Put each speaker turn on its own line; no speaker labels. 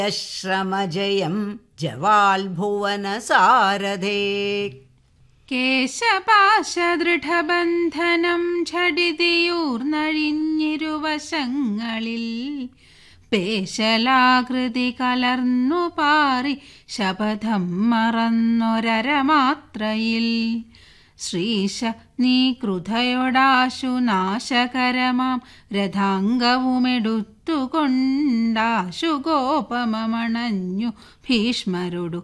ശ്രമജയം ജവാൽ ഭുവന സാരഥേ
കേശപാശദൃഢബന്ധനം ഝടിതിയൂർന്നഴിഞ്ഞിരുവശങ്ങളിൽ പേശലാകൃതി കലർന്നു പാറി ശപഥം മറന്നൊരരമാത്രയിൽ ശ്രീശ നീ ക്രുധയൊടാശു നാശകരമാം രഥാംഗവുമെടുത്തുകൊണ്ടാശു ഗോപമണഞ്ഞു ഭീഷ്മരോടു